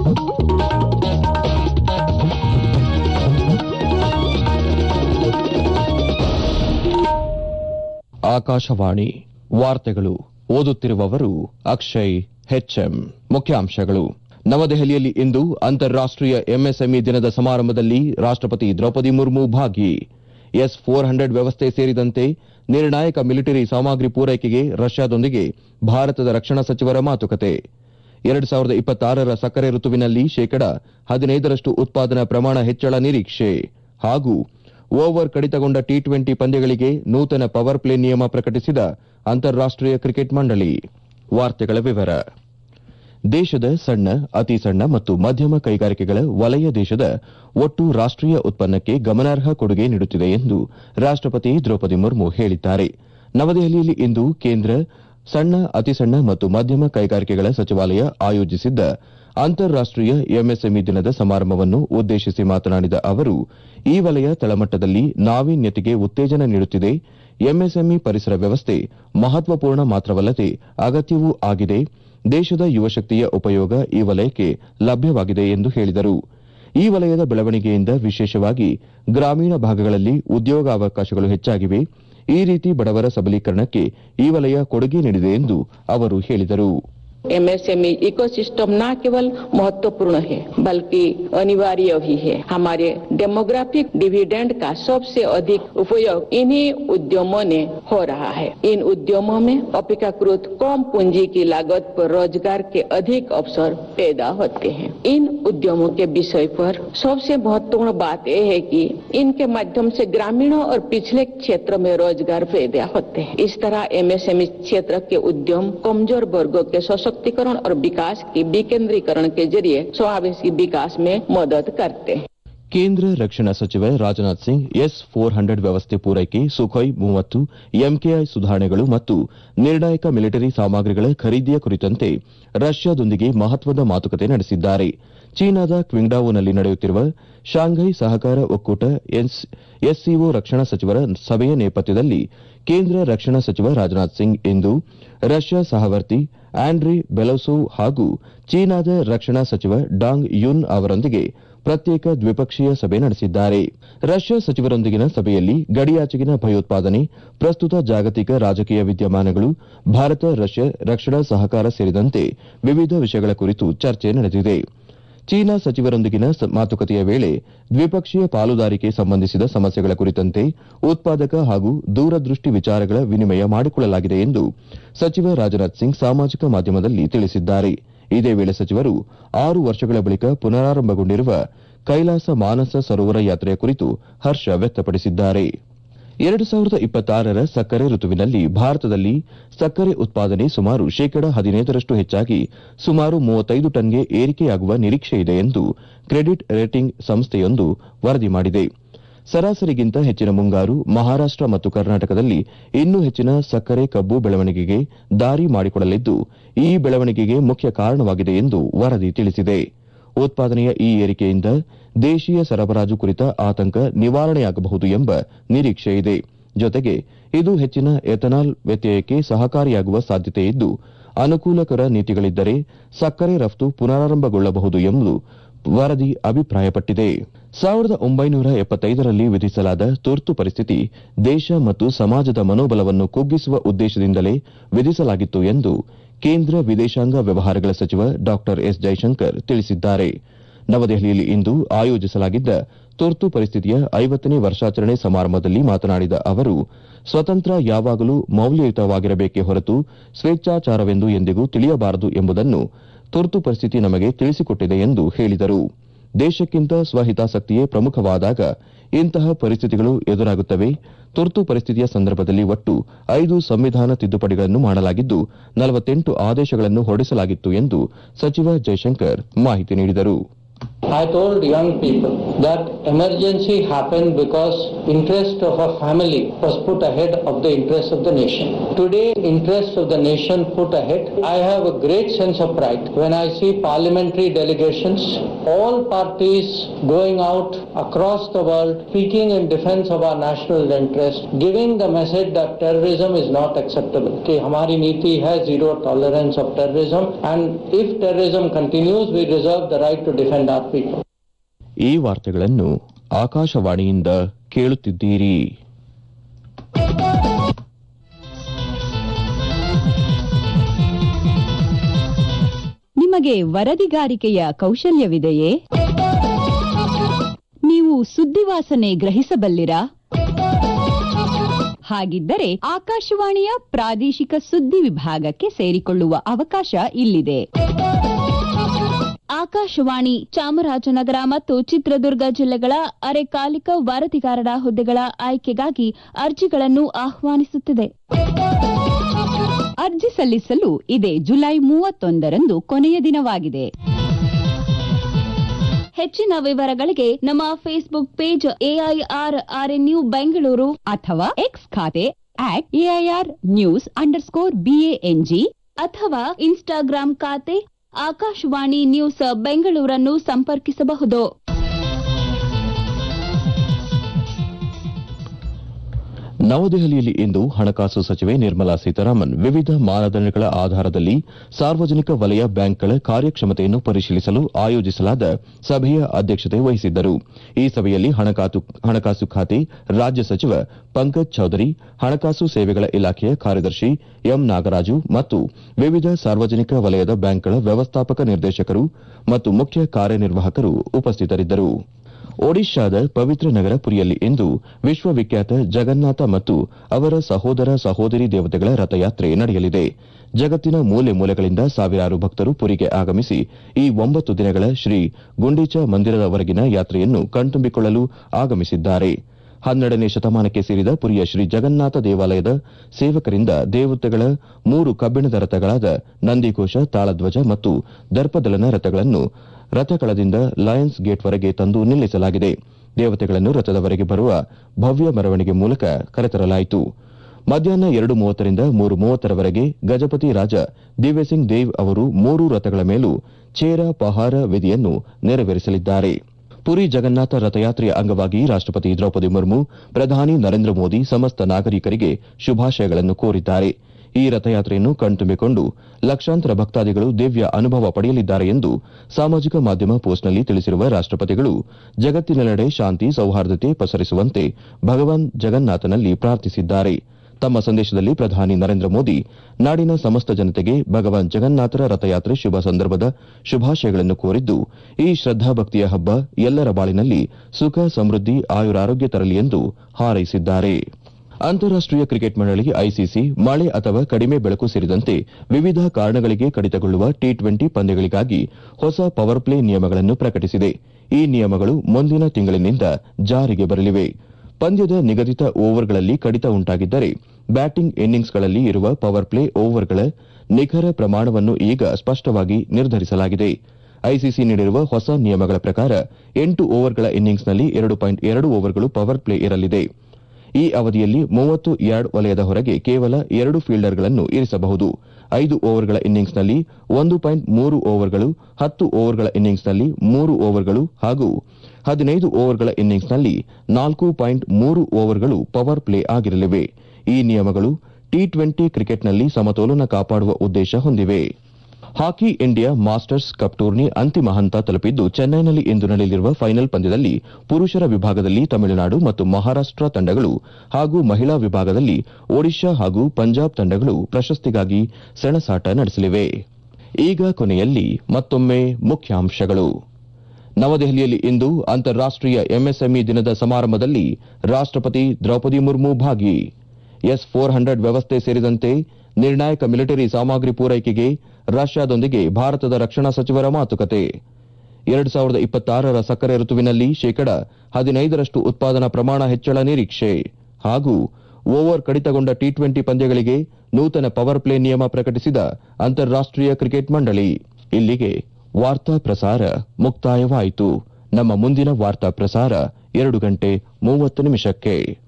ಆಕಾಶವಾಣಿ ವಾರ್ತೆಗಳು ಓದುತ್ತಿರುವವರು ಅಕ್ಷಯ್ ಹೆಚ್ಎಂ ಮುಖ್ಯಾಂಶಗಳು ನವದೆಹಲಿಯಲ್ಲಿ ಇಂದು ಅಂತಾರಾಷ್ಟೀಯ ಎಂಎಸ್ಎಂಇ ದಿನದ ಸಮಾರಂಭದಲ್ಲಿ ರಾಷ್ಟಪತಿ ದ್ರೌಪದಿ ಮುರ್ಮು ಭಾಗಿ ಎಸ್ ಫೋರ್ ಹಂಡ್ರೆಡ್ ವ್ಯವಸ್ಥೆ ಸೇರಿದಂತೆ ನಿರ್ಣಾಯಕ ಮಿಲಿಟರಿ ಸಾಮಗ್ರಿ ಪೂರೈಕೆಗೆ ರಷ್ಯಾದೊಂದಿಗೆ ಭಾರತದ ರಕ್ಷಣಾ ಸಚಿವರ ಮಾತುಕತೆ ಎರಡು ಸಾವಿರದ ಇಪ್ಪತ್ತಾರರ ಸಕ್ಕರೆ ಋತುವಿನಲ್ಲಿ ಶೇಕಡ ಹದಿನೈದರಷ್ಟು ಉತ್ಪಾದನಾ ಪ್ರಮಾಣ ಹೆಚ್ಚಳ ನಿರೀಕ್ಷೆ ಹಾಗೂ ಓವರ್ ಕಡಿತಗೊಂಡ ಟಿ ಟ್ವೆಂಟಿ ಪಂದ್ಯಗಳಿಗೆ ನೂತನ ಪವರ್ ಪ್ಲೇ ನಿಯಮ ಪ್ರಕಟಿಸಿದ ಅಂತಾರಾಷ್ಟೀಯ ಕ್ರಿಕೆಟ್ ಮಂಡಳಿ ವಾರ್ತೆಗಳ ವಿವರ ದೇಶದ ಸಣ್ಣ ಅತಿ ಸಣ್ಣ ಮತ್ತು ಮಧ್ಯಮ ಕೈಗಾರಿಕೆಗಳ ವಲಯ ದೇಶದ ಒಟ್ಟು ರಾಷ್ಟೀಯ ಉತ್ಪನ್ನಕ್ಕೆ ಗಮನಾರ್ಹ ಕೊಡುಗೆ ನೀಡುತ್ತಿದೆ ಎಂದು ರಾಷ್ಟಪತಿ ದ್ರೌಪದಿ ಮುರ್ಮು ಹೇಳಿದ್ದಾರೆ ನವದೆಹಲಿಯಲ್ಲಿ ಇಂದು ಕೇಂದ್ರ ಸಣ್ಣ ಅತಿ ಸಣ್ಣ ಮತ್ತು ಮಧ್ಯಮ ಕೈಗಾರಿಕೆಗಳ ಸಚಿವಾಲಯ ಆಯೋಜಿಸಿದ್ದ ಅಂತಾರಾಷ್ಟೀಯ ಎಂಎಸ್ಎಂಇ ದಿನದ ಸಮಾರಂಭವನ್ನು ಉದ್ದೇಶಿಸಿ ಮಾತನಾಡಿದ ಅವರು ಈ ವಲಯ ತಳಮಟ್ಟದಲ್ಲಿ ನಾವೀನ್ಯತೆಗೆ ಉತ್ತೇಜನ ನೀಡುತ್ತಿದೆ ಎಂಎಸ್ಎಂಇ ಪರಿಸರ ವ್ಯವಸ್ಥೆ ಮಹತ್ವಪೂರ್ಣ ಮಾತ್ರವಲ್ಲದೆ ಅಗತ್ಯವೂ ಆಗಿದೆ ದೇಶದ ಯುವಶಕ್ತಿಯ ಉಪಯೋಗ ಈ ವಲಯಕ್ಕೆ ಲಭ್ಯವಾಗಿದೆ ಎಂದು ಹೇಳಿದರು ಈ ವಲಯದ ಬೆಳವಣಿಗೆಯಿಂದ ವಿಶೇಷವಾಗಿ ಗ್ರಾಮೀಣ ಭಾಗಗಳಲ್ಲಿ ಉದ್ಯೋಗಾವಕಾಶಗಳು ಹೆಚ್ಚಾಗಿವೆ ಈ ರೀತಿ ಬಡವರ ಸಬಲೀಕರಣಕ್ಕೆ ಈ ವಲಯ ಕೊಡುಗೆ ನೀಡಿದೆ ಎಂದು ಅವರು ಹೇಳಿದರು एमएसएमई इकोसिस्टम न केवल महत्वपूर्ण है बल्कि अनिवार्य भी है हमारे डेमोग्राफिक डिविडेंड का सबसे अधिक उपयोग इन्हीं उद्यमों ने हो रहा है इन उद्यमों में अपेक्षाकृत कम पूंजी की लागत पर रोजगार के अधिक अवसर पैदा होते हैं इन उद्यमों के विषय पर सबसे महत्वपूर्ण बात यह है कि इनके माध्यम से ग्रामीणों और पिछले क्षेत्रों में रोजगार पैदा होते हैं इस तरह एमएसएमई क्षेत्र के उद्यम कमजोर वर्गों के सशक्तिकरण और विकास की विकेंद्रीकरण के जरिए समावेशी विकास में मदद करते हैं ಕೇಂದ್ರ ರಕ್ಷಣಾ ಸಚಿವ Rajnath Singh S four hundred ವ್ಯವಸ್ಥೆ ಪೂರೈಕೆ ಸುಖೋಯ್ ಮೂವತ್ತು ಎಂಕೆಐ ಸುಧಾರಣೆಗಳು ಮತ್ತು ನಿರ್ಣಾಯಕ ಮಿಲಿಟರಿ ಸಾಮಗ್ರಿಗಳ ಖರೀದಿಯ ಕುರಿತಂತೆ ರಷ್ಯಾದೊಂದಿಗೆ ಮಹತ್ವದ ಮಾತುಕತೆ ನಡೆಸಿದ್ದಾರೆ ಚೀನಾದ ಕ್ವಿಂಗ್ಡಾವೋನಲ್ಲಿ ನಡೆಯುತ್ತಿರುವ ಶಾಂಘೈ ಸಹಕಾರ ಒಕ್ಕೂಟ ಎಸ್ಸಿಒ ರಕ್ಷಣಾ ಸಚಿವರ ಸಭೆಯ ನೇಪಥ್ಯದಲ್ಲಿ ಕೇಂದ್ರ ರಕ್ಷಣಾ ಸಚಿವ ರಾಜನಾಥ್ ಸಿಂಗ್ ಇಂದು ರಷ್ಯಾ ಸಹವರ್ತಿ ಆಂಡ್ರಿ ಬೆಲೋಸೋವ್ ಹಾಗೂ ಚೀನಾದ ರಕ್ಷಣಾ ಸಚಿವ ಡಾಂಗ್ ಯುನ್ ಅವರೊಂದಿಗೆ ಪ್ರತ್ಯೇಕ ದ್ವಿಪಕ್ಷೀಯ ಸಭೆ ನಡೆಸಿದ್ದಾರೆ ರಷ್ಯಾ ಸಚಿವರೊಂದಿಗಿನ ಸಭೆಯಲ್ಲಿ ಗಡಿಯಾಚೆಗಿನ ಭಯೋತ್ಪಾದನೆ ಪ್ರಸ್ತುತ ಜಾಗತಿಕ ರಾಜಕೀಯ ವಿದ್ಯಮಾನಗಳು ಭಾರತ ರಷ್ಯಾ ರಕ್ಷಣಾ ಸಹಕಾರ ಸೇರಿದಂತೆ ವಿವಿಧ ವಿಷಯಗಳ ಕುರಿತು ಚರ್ಚೆ ನಡೆದಿದೆ ಚೀನಾ ಸಚಿವರೊಂದಿಗಿನ ಮಾತುಕತೆಯ ವೇಳೆ ದ್ವಿಪಕ್ಷೀಯ ಪಾಲುದಾರಿಕೆ ಸಂಬಂಧಿಸಿದ ಸಮಸ್ಯೆಗಳ ಕುರಿತಂತೆ ಉತ್ಪಾದಕ ಹಾಗೂ ದೂರದೃಷ್ಟಿ ವಿಚಾರಗಳ ವಿನಿಮಯ ಮಾಡಿಕೊಳ್ಳಲಾಗಿದೆ ಎಂದು ಸಚಿವ ರಾಜನಾಥ್ ಸಿಂಗ್ ಸಾಮಾಜಿಕ ಮಾಧ್ಯಮದಲ್ಲಿ ತಿಳಿಸಿದ್ದಾರೆ ಇದೇ ವೇಳೆ ಸಚಿವರು ಆರು ವರ್ಷಗಳ ಬಳಿಕ ಪುನರಾರಂಭಗೊಂಡಿರುವ ಕೈಲಾಸ ಮಾನಸ ಸರೋವರ ಯಾತ್ರೆಯ ಕುರಿತು ಹರ್ಷ ವ್ಯಕ್ತಪಡಿಸಿದ್ದಾರೆ ಎರಡು ಸಾವಿರದ ಇಪ್ಪತ್ತಾರರ ಸಕ್ಕರೆ ಋತುವಿನಲ್ಲಿ ಭಾರತದಲ್ಲಿ ಸಕ್ಕರೆ ಉತ್ಪಾದನೆ ಸುಮಾರು ಶೇಕಡ ಹದಿನೈದರಷ್ಟು ಹೆಚ್ಚಾಗಿ ಸುಮಾರು ಮೂವತ್ತೈದು ಟನ್ಗೆ ಏರಿಕೆಯಾಗುವ ನಿರೀಕ್ಷೆಯಿದೆ ಎಂದು ಕ್ರೆಡಿಟ್ ರೇಟಿಂಗ್ ಸಂಸ್ಥೆಯೊಂದು ವರದಿ ಮಾಡಿದೆ ಸರಾಸರಿಗಿಂತ ಹೆಚ್ಚಿನ ಮುಂಗಾರು ಮಹಾರಾಷ್ಟ ಮತ್ತು ಕರ್ನಾಟಕದಲ್ಲಿ ಇನ್ನೂ ಹೆಚ್ಚಿನ ಸಕ್ಕರೆ ಕಬ್ಬು ಬೆಳವಣಿಗೆಗೆ ದಾರಿ ಮಾಡಿಕೊಡಲಿದ್ದು ಈ ಬೆಳವಣಿಗೆಗೆ ಮುಖ್ಯ ಕಾರಣವಾಗಿದೆ ಎಂದು ವರದಿ ತಿಳಿಸಿದೆ ಉತ್ಪಾದನೆಯ ಈ ಏರಿಕೆಯಿಂದ ದೇಶೀಯ ಸರಬರಾಜು ಕುರಿತ ಆತಂಕ ನಿವಾರಣೆಯಾಗಬಹುದು ಎಂಬ ನಿರೀಕ್ಷೆಯಿದೆ ಜೊತೆಗೆ ಇದು ಹೆಚ್ಚಿನ ಎಥನಾಲ್ ವ್ಯತ್ಯಯಕ್ಕೆ ಸಹಕಾರಿಯಾಗುವ ಸಾಧ್ಯತೆಯಿದ್ದು ಅನುಕೂಲಕರ ನೀತಿಗಳಿದ್ದರೆ ಸಕ್ಕರೆ ರಫ್ತು ಪುನರಾರಂಭಗೊಳ್ಳಬಹುದು ಎಂದು ವರದಿ ಅಭಿಪ್ರಾಯಪಟ್ಟಿದೆ ಸಾವಿರದ ಒಂಬೈನೂರ ಎಪ್ಪತ್ತೈದರಲ್ಲಿ ವಿಧಿಸಲಾದ ತುರ್ತು ಪರಿಸ್ಥಿತಿ ದೇಶ ಮತ್ತು ಸಮಾಜದ ಮನೋಬಲವನ್ನು ಕುಗ್ಗಿಸುವ ಉದ್ದೇಶದಿಂದಲೇ ವಿಧಿಸಲಾಗಿತ್ತು ಎಂದು ಕೇಂದ್ರ ವಿದೇಶಾಂಗ ವ್ಯವಹಾರಗಳ ಸಚಿವ ಡಾ ಎಸ್ ಜೈಶಂಕರ್ ತಿಳಿಸಿದ್ದಾರೆ ನವದೆಹಲಿಯಲ್ಲಿ ಇಂದು ಆಯೋಜಿಸಲಾಗಿದ್ದ ತುರ್ತು ಪರಿಸ್ಥಿತಿಯ ಐವತ್ತನೇ ವರ್ಷಾಚರಣೆ ಸಮಾರಂಭದಲ್ಲಿ ಮಾತನಾಡಿದ ಅವರು ಸ್ವತಂತ್ರ ಯಾವಾಗಲೂ ಮೌಲ್ಯಯುತವಾಗಿರಬೇಕೇ ಹೊರತು ಸ್ವೇಚ್ಛಾಚಾರವೆಂದು ಎಂದಿಗೂ ತಿಳಿಯಬಾರದು ಎಂಬುದನ್ನು ತುರ್ತು ಪರಿಸ್ಥಿತಿ ನಮಗೆ ತಿಳಿಸಿಕೊಟ್ಟಿದೆ ಎಂದು ಹೇಳಿದರು ದೇಶಕ್ಕಿಂತ ಸ್ವಹಿತಾಸಕ್ತಿಯೇ ಪ್ರಮುಖವಾದಾಗ ಇಂತಹ ಪರಿಸ್ಥಿತಿಗಳು ಎದುರಾಗುತ್ತವೆ ತುರ್ತು ಪರಿಸ್ಥಿತಿಯ ಸಂದರ್ಭದಲ್ಲಿ ಒಟ್ಟು ಐದು ಸಂವಿಧಾನ ತಿದ್ದುಪಡಿಗಳನ್ನು ಮಾಡಲಾಗಿದ್ದು ನಲವತ್ತೆಂಟು ಆದೇಶಗಳನ್ನು ಹೊರಡಿಸಲಾಗಿತ್ತು ಎಂದು ಸಚಿವ ಜೈಶಂಕರ್ ಮಾಹಿತಿ ನೀಡಿದರು I told young people that emergency happened because interest of a family was put ahead of the interest of the nation. Today, interest of the nation put ahead. I have a great sense of pride when I see parliamentary delegations, all parties going out across the world speaking in defense of our national interest, giving the message that terrorism is not acceptable. कि हमारी नीति है zero tolerance of terrorism and if terrorism continues, we reserve the right to defend our people. ಈ ವಾರ್ತೆಗಳನ್ನು ಆಕಾಶವಾಣಿಯಿಂದ ಕೇಳುತ್ತಿದ್ದೀರಿ ನಿಮಗೆ ವರದಿಗಾರಿಕೆಯ ಕೌಶಲ್ಯವಿದೆಯೇ ನೀವು ಸುದ್ದಿವಾಸನೆ ಗ್ರಹಿಸಬಲ್ಲಿರಾ ಹಾಗಿದ್ದರೆ ಆಕಾಶವಾಣಿಯ ಪ್ರಾದೇಶಿಕ ಸುದ್ದಿ ವಿಭಾಗಕ್ಕೆ ಸೇರಿಕೊಳ್ಳುವ ಅವಕಾಶ ಇಲ್ಲಿದೆ ಆಕಾಶವಾಣಿ ಚಾಮರಾಜನಗರ ಮತ್ತು ಚಿತ್ರದುರ್ಗ ಜಿಲ್ಲೆಗಳ ಅರೆಕಾಲಿಕ ವರದಿಗಾರರ ಹುದ್ದೆಗಳ ಆಯ್ಕೆಗಾಗಿ ಅರ್ಜಿಗಳನ್ನು ಆಹ್ವಾನಿಸುತ್ತಿದೆ ಅರ್ಜಿ ಸಲ್ಲಿಸಲು ಇದೇ ಜುಲೈ ಮೂವತ್ತೊಂದರಂದು ಕೊನೆಯ ದಿನವಾಗಿದೆ ಹೆಚ್ಚಿನ ವಿವರಗಳಿಗೆ ನಮ್ಮ Facebook page AIR RNU Bengaluru ಅಥವಾ ಎಕ್ಸ್ ಖಾತೆ at AIR news underscore BANG ಅಥವಾ ಇನ್ಸ್ಟಾಗ್ರಾಂ ಖಾತೆ ಆಕಾಶವಾಣಿ ನ್ಯೂಸ್ ಬೆಂಗಳೂರನ್ನು ಸಂಪರ್ಕಿಸಬಹುದು ನವದೆಹಲಿಯಲ್ಲಿ ಇಂದು ಹಣಕಾಸು ಸಚಿವೆ ನಿರ್ಮಲಾ ಸೀತಾರಾಮನ್ ವಿವಿಧ ಮಾನದಂಡಗಳ ಆಧಾರದಲ್ಲಿ ಸಾರ್ವಜನಿಕ ವಲಯ ಬ್ಯಾಂಕ್ಗಳ ಕಾರ್ಯಕ್ಷಮತೆಯನ್ನು ಪರಿಶೀಲಿಸಲು ಆಯೋಜಿಸಲಾದ ಸಭೆಯ ಅಧ್ಯಕ್ಷತೆ ವಹಿಸಿದ್ದರು ಈ ಸಭೆಯಲ್ಲಿ ಹಣಕಾಸು ಹಣಕಾಸು ಖಾತೆ ರಾಜ್ಯ ಸಚಿವ ಪಂಕಜ್ ಚೌಧರಿ ಹಣಕಾಸು ಸೇವೆಗಳ ಇಲಾಖೆಯ ಕಾರ್ಯದರ್ಶಿ ಎಂ ನಾಗರಾಜು ಮತ್ತು ವಿವಿಧ ಸಾರ್ವಜನಿಕ ವಲಯದ ಬ್ಯಾಂಕ್ಗಳ ವ್ಯವಸ್ಥಾಪಕ ನಿರ್ದೇಶಕರು ಮತ್ತು ಮುಖ್ಯ ಕಾರ್ಯನಿರ್ವಾಹಕರು ಉಪಸ್ಥಿತರಿದ್ದರು ಒಡಿಶಾದ ಪವಿತ್ರ ನಗರ ಪುರಿಯಲ್ಲಿ ಇಂದು ವಿಶ್ವವಿಖ್ಯಾತ ಜಗನ್ನಾಥ ಮತ್ತು ಅವರ ಸಹೋದರ ಸಹೋದರಿ ದೇವತೆಗಳ ರಥಯಾತ್ರೆ ನಡೆಯಲಿದೆ ಜಗತ್ತಿನ ಮೂಲೆ ಮೂಲೆಗಳಿಂದ ಸಾವಿರಾರು ಭಕ್ತರು ಪುರಿಗೆ ಆಗಮಿಸಿ ಈ ಒಂಬತ್ತು ದಿನಗಳ ಶ್ರೀ ಗುಂಡೀಚಾ ಮಂದಿರದವರೆಗಿನ ಯಾತ್ರೆಯನ್ನು ಕಣ್ತುಂಬಿಕೊಳ್ಳಲು ಆಗಮಿಸಿದ್ದಾರೆ ಹನ್ನೆರಡನೇ ಶತಮಾನಕ್ಕೆ ಸೇರಿದ ಪುರಿಯ ಶ್ರೀ ಜಗನ್ನಾಥ ದೇವಾಲಯದ ಸೇವಕರಿಂದ ದೇವತೆಗಳ ಮೂರು ಕಬ್ಬಿಣದ ರಥಗಳಾದ ನಂದಿಘೋಷ ತಾಳಧ್ವಜ ಮತ್ತು ದರ್ಪದಲನ ರಥಗಳನ್ನು ರಥಕಳದಿಂದ ಲಯನ್ಸ್ ಗೇಟ್ವರೆಗೆ ತಂದು ನಿಲ್ಲಿಸಲಾಗಿದೆ ದೇವತೆಗಳನ್ನು ರಥದವರೆಗೆ ಬರುವ ಭವ್ಯ ಮೆರವಣಿಗೆ ಮೂಲಕ ಕರೆತರಲಾಯಿತು ಮಧ್ಯಾಹ್ನ ಎರಡು ಮೂವತ್ತರಿಂದ ಮೂರು ಮೂವತ್ತರವರೆಗೆ ಗಜಪತಿ ರಾಜ ದಿವ್ಯಸಿಂಗ್ ದೇವ್ ಅವರು ಮೂರು ರಥಗಳ ಮೇಲೂ ಚೇರ ಪಹಾರ ವಿಧಿಯನ್ನು ನೆರವೇರಿಸಲಿದ್ದಾರೆ ಪುರಿ ಜಗನ್ನಾಥ ರಥಯಾತ್ರೆಯ ಅಂಗವಾಗಿ ರಾಷ್ಟಪತಿ ದ್ರೌಪದಿ ಮುರ್ಮು ಪ್ರಧಾನಿ ನರೇಂದ್ರ ಮೋದಿ ಸಮಸ್ತ ನಾಗರಿಕರಿಗೆ ಶುಭಾಶಯಗಳನ್ನು ಕೋರಿದ್ದಾರೆ ಈ ರಥಯಾತ್ರೆಯನ್ನು ಕಣ್ತುಂಬಿಕೊಂಡು ಲಕ್ಷಾಂತರ ಭಕ್ತಾದಿಗಳು ದಿವ್ಯ ಅನುಭವ ಪಡೆಯಲಿದ್ದಾರೆ ಎಂದು ಸಾಮಾಜಿಕ ಮಾಧ್ಯಮ ಪೋಸ್ಟ್ನಲ್ಲಿ ತಿಳಿಸಿರುವ ರಾಷ್ಟಪತಿಗಳು ಜಗತ್ತಿನೆಲ್ಲೆಡೆ ಶಾಂತಿ ಸೌಹಾರ್ದತೆ ಪಸರಿಸುವಂತೆ ಭಗವಾನ್ ಜಗನ್ನಾಥನಲ್ಲಿ ಪ್ರಾರ್ಥಿಸಿದ್ದಾರೆ ತಮ್ಮ ಸಂದೇಶದಲ್ಲಿ ಪ್ರಧಾನಿ ನರೇಂದ್ರ ಮೋದಿ ನಾಡಿನ ಸಮಸ್ತ ಜನತೆಗೆ ಭಗವಾನ್ ಜಗನ್ನಾಥರ ರಥಯಾತ್ರೆ ಶುಭ ಸಂದರ್ಭದ ಶುಭಾಶಯಗಳನ್ನು ಕೋರಿದ್ದು ಈ ಶ್ರದ್ದಾಭಕ್ತಿಯ ಹಬ್ಬ ಎಲ್ಲರ ಬಾಳಿನಲ್ಲಿ ಸುಖ ಸಮೃದ್ಧಿ ಆಯುರಾರೋಗ್ಯ ತರಲಿ ಎಂದು ಹಾರೈಸಿದ್ದಾರೆ ಅಂತಾರಾಷ್ಟೀಯ ಕ್ರಿಕೆಟ್ ಮಂಡಳಿ ಐಸಿಸಿ ಮಳೆ ಅಥವಾ ಕಡಿಮೆ ಬೆಳಕು ಸೇರಿದಂತೆ ವಿವಿಧ ಕಾರಣಗಳಿಗೆ ಕಡಿತಗೊಳ್ಳುವ ಟಿ ಟ್ವೆಂಟಿ ಪಂದ್ಯಗಳಿಗಾಗಿ ಹೊಸ ಪವರ್ ಪ್ಲೇ ನಿಯಮಗಳನ್ನು ಪ್ರಕಟಿಸಿದೆ ಈ ನಿಯಮಗಳು ಮುಂದಿನ ತಿಂಗಳಿನಿಂದ ಜಾರಿಗೆ ಬರಲಿವೆ ಪಂದ್ಯದ ನಿಗದಿತ ಓವರ್ಗಳಲ್ಲಿ ಕಡಿತ ಉಂಟಾಗಿದ್ದರೆ ಬ್ಯಾಟಿಂಗ್ ಇನ್ನಿಂಗ್ಸ್ಗಳಲ್ಲಿ ಇರುವ ಪವರ್ ಪ್ಲೇ ಓವರ್ಗಳ ನಿಖರ ಪ್ರಮಾಣವನ್ನು ಈಗ ಸ್ಪಷ್ಟವಾಗಿ ನಿರ್ಧರಿಸಲಾಗಿದೆ ಐಸಿಸಿ ನೀಡಿರುವ ಹೊಸ ನಿಯಮಗಳ ಪ್ರಕಾರ ಎಂಟು ಓವರ್ಗಳ ಇನ್ನಿಂಗ್ಸ್ನಲ್ಲಿ ಎರಡು ಪಾಯಿಂಟ್ ಎರಡು ಓವರ್ಗಳು ಪವರ್ ಪ್ಲೇ ಇರಲಿದೆ ಈ ಅವಧಿಯಲ್ಲಿ ಮೂವತ್ತು ಯಾರ್ಡ್ ವಲಯದ ಹೊರಗೆ ಕೇವಲ ಎರಡು ಫೀಲ್ಡರ್ಗಳನ್ನು ಇರಿಸಬಹುದು ಐದು ಓವರ್ಗಳ ಇನ್ನಿಂಗ್ಸ್ನಲ್ಲಿ ಒಂದು ಪಾಯಿಂಟ್ ಮೂರು ಓವರ್ಗಳು ಹತ್ತು ಓವರ್ಗಳ ಇನ್ನಿಂಗ್ಸ್ನಲ್ಲಿ ಮೂರು ಓವರ್ಗಳು ಹಾಗೂ ಹದಿನೈದು ಓವರ್ಗಳ ಇನ್ನಿಂಗ್ಸ್ನಲ್ಲಿ ನಾಲ್ಕು ಪಾಯಿಂಟ್ ಮೂರು ಓವರ್ಗಳು ಪವರ್ ಪ್ಲೇ ಆಗಿರಲಿವೆ ಈ ನಿಯಮಗಳು ಟಿ ಟ್ವೆಂಟಿ ಕ್ರಿಕೆಟ್ನಲ್ಲಿ ಸಮತೋಲನ ಕಾಪಾಡುವ ಉದ್ದೇಶ ಹೊಂದಿವೆ Hockey India Masters Cup tourney ಅಂತಿಮ ಹಂತ ತಲುಪಿದ್ದು ಚೆನ್ನೈನಲ್ಲಿ ಇಂದು ನಡೆಯಲಿರುವ ಫೈನಲ್ ಪಂದ್ಯದಲ್ಲಿ ಪುರುಷರ ವಿಭಾಗದಲ್ಲಿ ತಮಿಳುನಾಡು ಮತ್ತು ಮಹಾರಾಷ್ಟ ತಂಡಗಳು ಹಾಗೂ ಮಹಿಳಾ ವಿಭಾಗದಲ್ಲಿ ಒಡಿಶಾ ಹಾಗೂ ಪಂಜಾಬ್ ತಂಡಗಳು ಪ್ರಶಸ್ತಿಗಾಗಿ ಸೆಣಸಾಟ ನಡೆಸಲಿವೆ ಈಗ ಕೊನೆಯಲ್ಲಿ ಮತ್ತೊಮ್ಮೆ ಮುಖ್ಯಾಂಶಗಳು ನವದೆಹಲಿಯಲ್ಲಿ ಇಂದು ಅಂತಾರಾಷ್ಟೀಯ ಎಂಎಸ್ಎಂಇ ದಿನದ ಸಮಾರಂಭದಲ್ಲಿ ರಾಷ್ಟಪತಿ ದ್ರೌಪದಿ ಮುರ್ಮು ಭಾಗಿ ಎಸ್ ಫೋರ್ ಹಂಡ್ರೆಡ್ ವ್ಯವಸ್ಥೆ ಸೇರಿದಂತೆ ನಿರ್ಣಾಯಕ ಮಿಲಿಟರಿ ಸಾಮಗ್ರಿ ಪೂರೈಕೆಗೆ ರಷ್ಯಾದೊಂದಿಗೆ ಭಾರತದ ರಕ್ಷಣಾ ಸಚಿವರ ಮಾತುಕತೆ ಎರಡು ಸಾವಿರದ ಇಪ್ಪತ್ತಾರರ ಸಕ್ಕರೆ ಋತುವಿನಲ್ಲಿ ಶೇಕಡ ಹದಿನೈದರಷ್ಟು ಉತ್ಪಾದನಾ ಪ್ರಮಾಣ ಹೆಚ್ಚಳ ನಿರೀಕ್ಷೆ ಹಾಗೂ ಓವರ್ ಕಡಿತಗೊಂಡ ಟಿ ಟ್ವೆಂಟಿ ಪಂದ್ಯಗಳಿಗೆ ನೂತನ ಪವರ್ ಪ್ಲೇ ನಿಯಮ ಪ್ರಕಟಿಸಿದ ಅಂತಾರಾಷ್ಟೀಯ ಕ್ರಿಕೆಟ್ ಮಂಡಳಿ ಇಲ್ಲಿಗೆ ವಾರ್ತಾ ಪ್ರಸಾರ ಮುಕ್ತಾಯವಾಯಿತು ನಮ್ಮ ಮುಂದಿನ ವಾರ್ತಾ ಪ್ರಸಾರ ಎರಡು ಗಂಟೆ ಮೂವತ್ತು ನಿಮಿಷಕ್ಕೆ